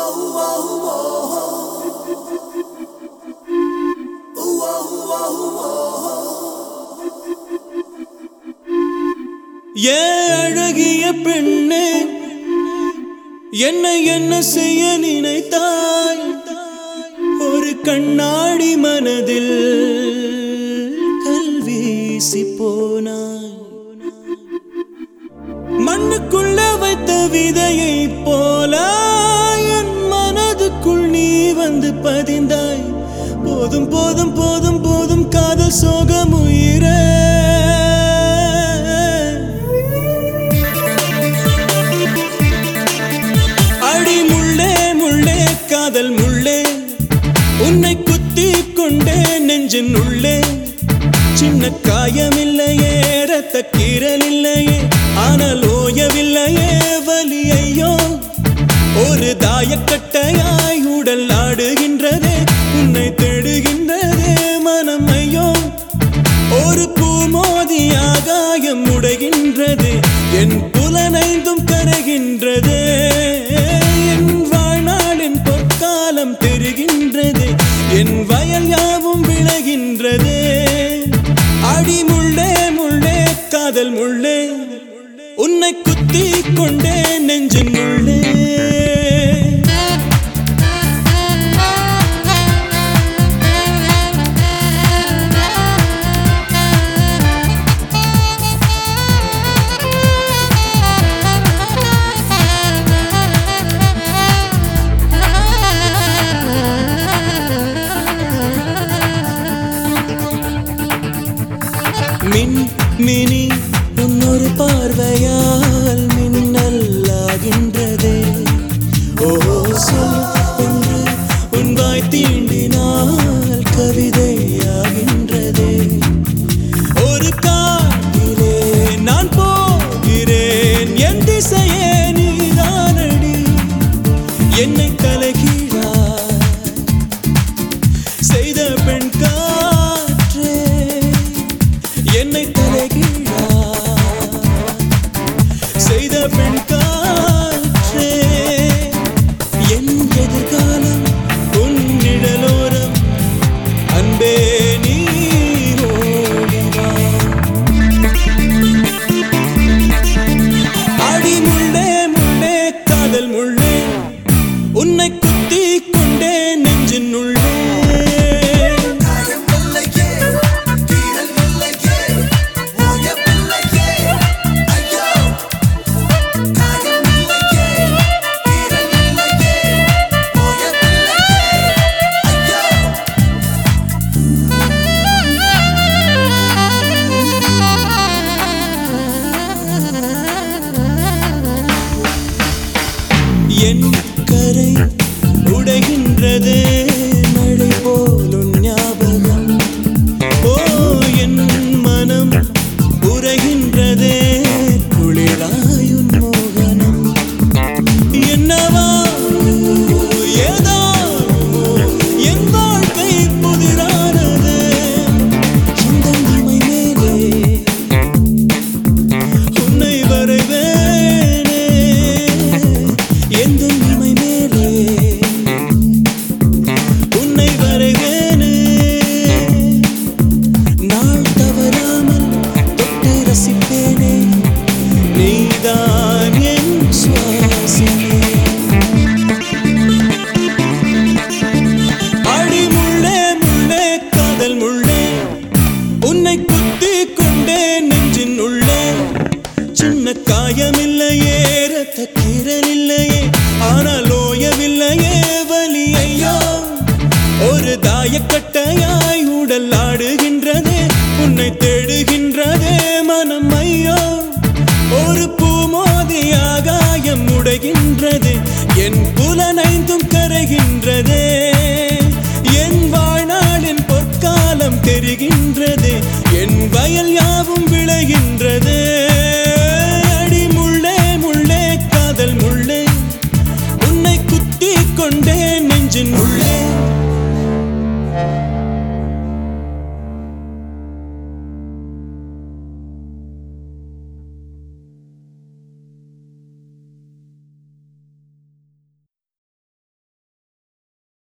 ஏ அழகிய பெண்ணே என்னை என்ன செய்ய நினைத்தாய் ஒரு கண்ணாடி மனதில் கல்வீசி போனாய் மண்ணுக்குள்ள வைத்த விதையை போல என் மனதுக்குள் நீ வந்து பதிந்தாய் போதும் போதும் போதும் போதும் காதல் சோகம் உயிரே அடி முள்ளே முள்ளே காதல் முள்ளே உன்னை குத்தி கொண்டே நெஞ்சின் உள்ளே சின்ன காயமில்லையே ரத்த கீரல் இல்லையே ஆனால் ஓயவில்லையே வலி ஐயோ ஒரு தாயக்கட்டையாய் உடல் ஆடுகின்றதே உன்னை தேடுகின்றதே மனம் ஐயோ ஒரு பூமோதியாகாயம் உடைகின்றது என் புலனைந்தும் கரைகின்றது என் வாழ்நாளின் பொற்காலம் பெறுகின்றது என் வயல் யாவும் விளைகின்றது அடி முள்ளே முள்ளே காதல் முள்ளே உன்னை குத்தி கொண்டே நெஞ்சின் உள்ளே மின் மினி உன்னொரு பார்வையால் மின்னல்லாகின்றதே ஓ சொல் ஒன்று உன் வாய் தீண்டினால் கவிதையாகின்றதே ஒரு காட்டிலே நான் போகிறேன் என் திசையே நீதானடி என்னை தலைகீழாய் செய்த பெண் காற்றே என்னை தலைகீழா செய்த பெண் காற்றே என் எதிர்காலம் உன் நிழலோரம் அன்பே நீ ஓடிவா அடி முள்ளே முள்ளே காதல் முள்ளே உன்னை குத்தி கொண்டே நெஞ்சின் உள்ளே காயமில்லையே கீறல் இல்லையே ஓயமில்லையே ஐயோ காயமில்லையே கீறல் இல்லையே ஓயமில்லையே ஐயோ என் கரை உடைகின்றதே மழை போலும் ஞாபகம் ஓ என் மனம் உரைகின்றதே குளிராயுன் மோகனம் என்னவா ஏதோ என் வாழ்க்கை புதிரானது இந்த இமை மேலே உன்னை வரைவேனே எந்த இமை மேலே உன்னை வரைவேனே நாள் தவறாமல் தொட்டு ரசிப்பேனே நீதான் என் சுவாசமே அடி முள்ளே முள்ளே காதல் முள்ளே உன்னை குத்தி கொண்டே நெஞ்சின் உள்ளே சின்ன காயமில்லையே ரத்த கீரல் இல்லையே ஆனால் ஓயவில்லையே வலி ஐயா ஒரு தாயக்கட்டையாய் உடல் ஆடுகின்றதே உன்னை தேடுகின்றதே மனம் ஐயோ ஒரு பூமோதியாகாயம் உடைகின்றது என் புலனைந்தும் கரைகின்றதே என் வாழ்நாளின் பொற்காலம் தெரிகின்றது என் வயல் யாவும் விளைகின்றது